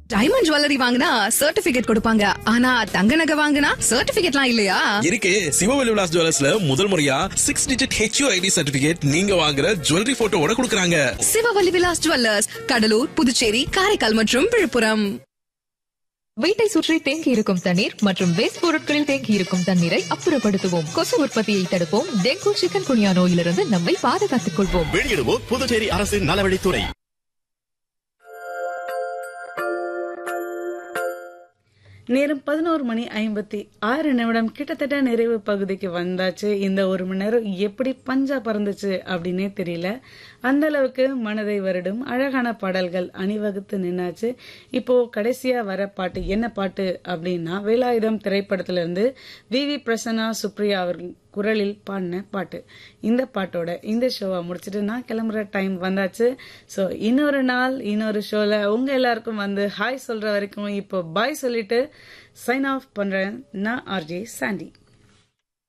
diamond jewellery வாங்கினா certificate கொடுப்பாங்க ஆனா தங்க நகை வாங்கினா சர்டிபிகேட்லாம் இல்லையா இருக்கு சிவவெளி விலாஸ் ஜுவல்லர்ஸ்ல முதல் முறையா six digit HU ID certificate நீங்க வாங்குற ஜுவல்லரி போட்டோவோட கொடுக்கறாங்க சிவவல்லி விலாஸ் ஜுவல்லர்ஸ் கடலூர் புதுச்சேரி காரைக்கால் மற்றும் விழுப்புரம் வீட்டை சுற்றி தேங்கி இருக்கும் தண்ணீர் மற்றும் வேஸ்ட் பொருட்களில் தேங்கி இருக்கும் தண்ணீரை அப்புறப்படுத்துவோம் கொசு உற்பத்தியை தடுப்போம் டெங்கு சிக்கன் குனியா நோயிலிருந்து நம்மை பாதுகாத்துக் கொள்வோம் வெளியிடுவோர் புதுச்சேரி அரசின் நலவழித்துறை நேரம் பதினோரு மணி ஐம்பத்தி ஆறு நிமிடம் கிட்டத்தட்ட நிறைவு பகுதிக்கு வந்தாச்சு இந்த ஒரு மணி நேரம் எப்படி பஞ்சா பறந்துச்சு அப்படின்னே தெரியல அந்த அளவுக்கு மனதை வருடும் அழகான பாடல்கள் அணிவகுத்து நின்னாச்சு இப்போ கடைசியா வர பாட்டு என்ன பாட்டு அப்படின்னா வேலாயுதம் திரைப்படத்துல இருந்து வி வி பிரசன்னா சுப்ரியா அவர்கள் குரலில் பாடின பாட்டு இந்த பாட்டோட இந்த ஷோவை முடிச்சுட்டு நான் கிளம்புற டைம் வந்தாச்சு ஸோ இன்னொரு நாள் இன்னொரு ஷோல உங்க எல்லாருக்கும் வந்து ஹாய் சொல்ற வரைக்கும் இப்போ பாய் சொல்லிட்டு சைன் ஆஃப் பண்றேன் நான் ஆர்ஜே சாண்டி